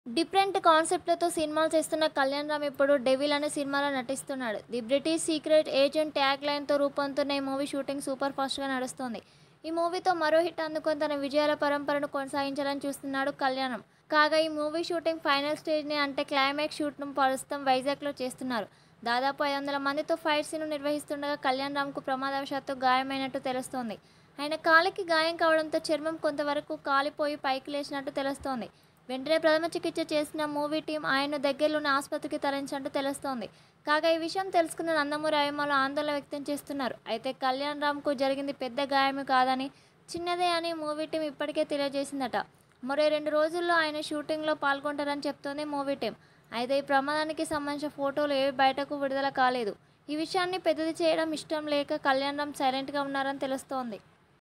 different కాన్సెప్ట్లతో సినిమాలు చేస్తున్న కళ్యాణ్ రామ్ ఇప్పుడు డెవిల్ అనే సినిమాలో నటిస్తున్నాడు the British secret agent tag లైన్తో రూపొందుతున్న ఈ మూవీ షూటింగ్ సూపర్ ఫాస్ట్గా నడుస్తోంది ఈ మూవీతో మరో హిట్ అందుకొని తన విజయాల పరంపరను కొనసాగించాలని చూస్తున్నాడు కళ్యాణం కాగా ఈ మూవీ షూటింగ్ ఫైనల్ స్టేజ్ని అంటే క్లైమాక్స్ షూట్ను ప్రస్తుతం వైజాగ్లో చేస్తున్నారు దాదాపు ఐదు వందల మందితో ఫైట్ సీన్ నిర్వహిస్తుండగా కళ్యాణ్ రామ్కు ప్రమాదవశాత్తు గాయమైనట్టు తెలుస్తోంది ఆయన కాలికి గాయం కావడంతో చర్మం కొంతవరకు కాలిపోయి పైకి లేచినట్టు తెలుస్తోంది వెంటనే ప్రథమ చికిత్స చేసిన మూవీ టీం ఆయన దగ్గరలోని ఆసుపత్రికి తరలించినట్టు తెలుస్తోంది కాగా ఈ విషయం తెలుసుకున్న నందమూరి అభిమానులు ఆందోళన వ్యక్తం చేస్తున్నారు అయితే కళ్యాణ్ రామ్కు జరిగింది పెద్ద గాయమే కాదని చిన్నదే అని మూవీ టీం ఇప్పటికే తెలియజేసిందట మరో రెండు రోజుల్లో ఆయన షూటింగ్లో పాల్గొంటారని చెప్తోంది మూవీ టీం అయితే ఈ ప్రమాదానికి సంబంధించిన ఫోటోలు ఏవి బయటకు విడుదల కాలేదు ఈ విషయాన్ని పెద్దది చేయడం ఇష్టం లేక కళ్యాణ్ రామ్ సైలెంట్గా ఉన్నారని తెలుస్తోంది